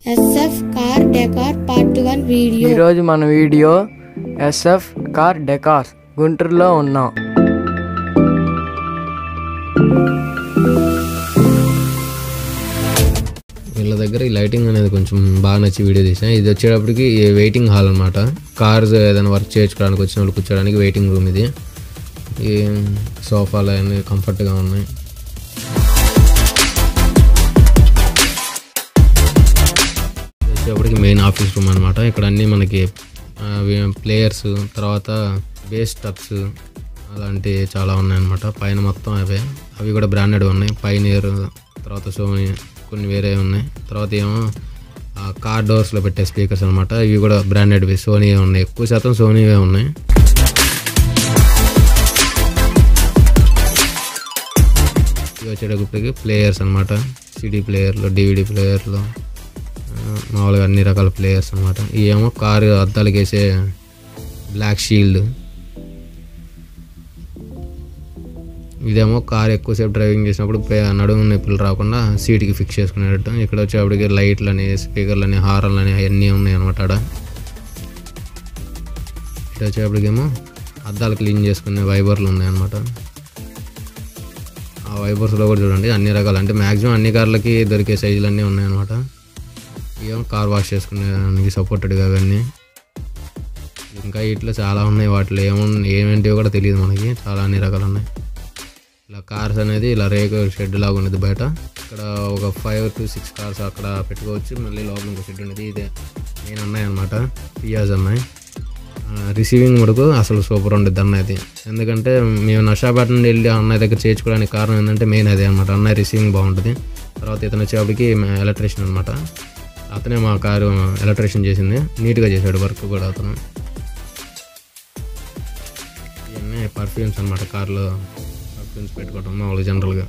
SF car decor part one video ఈరోజు మన video SF car decors గుంటూరులో ఉన్నాం వీళ్ళ దగ్గర ఈ లైటింగ్ అనేది కొంచెం బాగా నచ్చి వీడియో తీసాను ఇది వచ్చేటప్పటికి ఈ వెయిటింగ్ హాల్ అనమాట కార్స్ ఏదైనా వర్క్ చేయించుకోవడానికి వచ్చిన వాళ్ళు కూర్చోడానికి వెయిటింగ్ రూమ్ ఇది ఈ సోఫాలు అన్నీ కంఫర్ట్గా ఉన్నాయి ఇది వచ్చేటప్పటికి మెయిన్ ఆఫీస్ రూమ్ అనమాట ఇక్కడ అన్నీ మనకి ప్లేయర్స్ తర్వాత బేస్ టబ్స్ అలాంటివి చాలా ఉన్నాయన్నమాట పైన మొత్తం అవే అవి కూడా బ్రాండెడ్ ఉన్నాయి పైనీర్ తర్వాత సోనీ కొన్ని వేరే ఉన్నాయి తర్వాత ఏమో కార్ డోర్స్లో పెట్టే స్పీకర్స్ అనమాట ఇవి కూడా బ్రాండెడ్వి సోనీ ఉన్నాయి ఎక్కువ శాతం సోనీవే ఉన్నాయి ఇవి వచ్చేటప్పటికి ప్లేయర్స్ అనమాట సిడీ ప్లేయర్లు డివిడి ప్లేయర్లు ఆ, మామూలుగా అన్ని రకాల ప్లేయర్స్ అనమాట ఇవేమో కారు అద్దాలకు వేసే బ్లాక్ షీల్డ్ ఇదేమో కార్ ఎక్కువసేపు డ్రైవింగ్ చేసినప్పుడు పే- నడుము నొప్పులు రాకుండా సీట్కి ఫిక్స్ చేసుకునేటట్టు ఇక్కడ వచ్చేప్పటికి లైట్లని స్పీకర్లని హారన్లని అవన్నీ ఉన్నాయి అనమాట ఆడ ఇక్కడ వచ్చేప్పటికేమో అద్దాలు క్లీన్ చేసుకునే వైబర్లు ఉన్నాయి అనమాట ఆ వైబర్స్లో కూడా చూడండి అన్ని రకాలు అంటే మ్యాక్సిమం అన్ని కార్లకి దొరికే సైజులు అన్నీ ఉన్నాయన్నమాట ఇవేమో కార్ వాష్ చేసుకునేదానికి సపోర్టెడ్గా అవన్నీ ఇంకా వీటిలో చాలా ఉన్నాయి వాటిలో ఏమో ఏమేంటివో కూడా తెలియదు మనకి చాలా అన్ని రకాలు ఉన్నాయి ఇలా కార్స్ అనేది ఇలా రేకు షెడ్ లాగా ఉండేది బయట ఇక్కడ ఒక ఫైవ్ టు సిక్స్ కార్స్ అక్కడ పెట్టుకోవచ్చు మళ్ళీ లోపల ఇంకో షెడ్ ఉండేది ఇదే నేను అన్నాయి అనమాట పియాజ్ అన్నాయి రిసీవింగ్ మటుకు అసలు సూపర్ ఉండేది అన్నది ఎందుకంటే మేము నషాపేట నుండి వెళ్ళి అన్నయ్య దగ్గర చేర్చుకోవడానికి కారణం ఏంటంటే మెయిన్ అదే అనమాట అన్నయ్య రిసీవింగ్ బాగుంటుంది తర్వాత ఇతను వచ్చేప్పటికి ఎలక్ట్రీషియన్ అనమాట అతనే మా కారు ఎలక్ట్రీషియన్ చేసింది నీట్గా చేశాడు వర్క్ కూడా అతను ఇవన్నీ పర్ఫ్యూమ్స్ అనమాట కార్లో పర్ఫ్యూమ్స్ పెట్టుకోవటం మామూలుగా జనరల్గా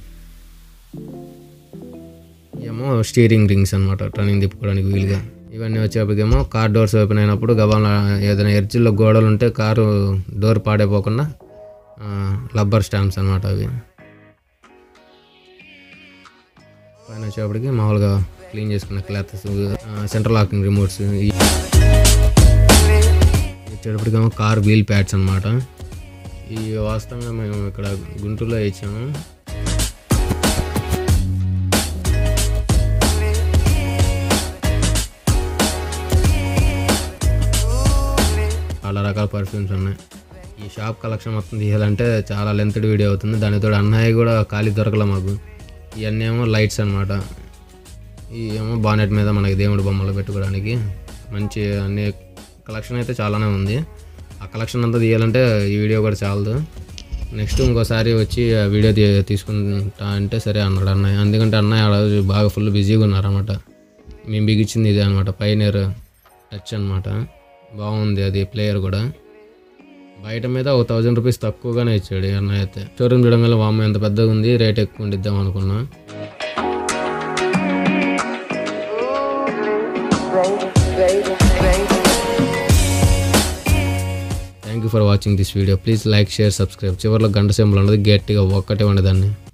ఏమో స్టీరింగ్ రింగ్స్ అనమాట టర్నింగ్ తిప్పుకోవడానికి వీలుగా ఇవన్నీ వచ్చేప్పటికేమో కార్ డోర్స్ ఓపెన్ అయినప్పుడు గబాల ఏదైనా ఎడ్జిల్లో గోడలు ఉంటే కారు డోర్ పాడైపోకుండా లబ్బర్ స్టాంప్స్ అనమాట అవి పైన వచ్చేప్పటికి మామూలుగా క్లీన్ చేసుకున్న క్లాత్స్ సెంట్రల్ లాకింగ్ రిమోట్స్ వచ్చేటప్పటికేమో కార్ వీల్ ప్యాడ్స్ అనమాట ఈ వాస్తవంగా మేము ఇక్కడ గుంటూరులో ఇచ్చాము చాలా రకాల పర్ఫ్యూమ్స్ ఉన్నాయి ఈ షాప్ కలెక్షన్ మొత్తం తీయాలంటే చాలా లెంత్ వీడియో అవుతుంది దానితో అన్నయ్య కూడా ఖాళీ దొరకలే మాకు ఇవన్నీ ఏమో లైట్స్ అనమాట ఈ ఏమో బానెట్ మీద మనకి దేవుడి బొమ్మలు పెట్టుకోవడానికి మంచి అన్ని కలెక్షన్ అయితే చాలానే ఉంది ఆ కలెక్షన్ అంతా తీయాలంటే ఈ వీడియో కూడా చాలదు నెక్స్ట్ ఇంకోసారి వచ్చి ఆ వీడియో తీ తీసుకుంటా అంటే సరే అన్నాడు అన్నయ్య ఎందుకంటే అన్నయ్య ఆ రోజు బాగా ఫుల్ బిజీగా ఉన్నారన్నమాట మేము బిగించింది ఇదే అనమాట పైనర్ టచ్ అనమాట బాగుంది అది ప్లేయర్ కూడా బయట మీద ఒక థౌజండ్ రూపీస్ తక్కువగానే ఇచ్చాడు ఈ అన్నయ్య అయితే షోరూమ్ చూడగానే వామ్మ ఎంత పెద్దగా ఉంది రేట్ ఎక్కువ ఉండిద్దాం అనుకున్నా thank you for watching this video please like share subscribe చివరిలో గంట సింబల్ ఉన్నది గట్టిగా ఒక్కటే ఉండదాన్ని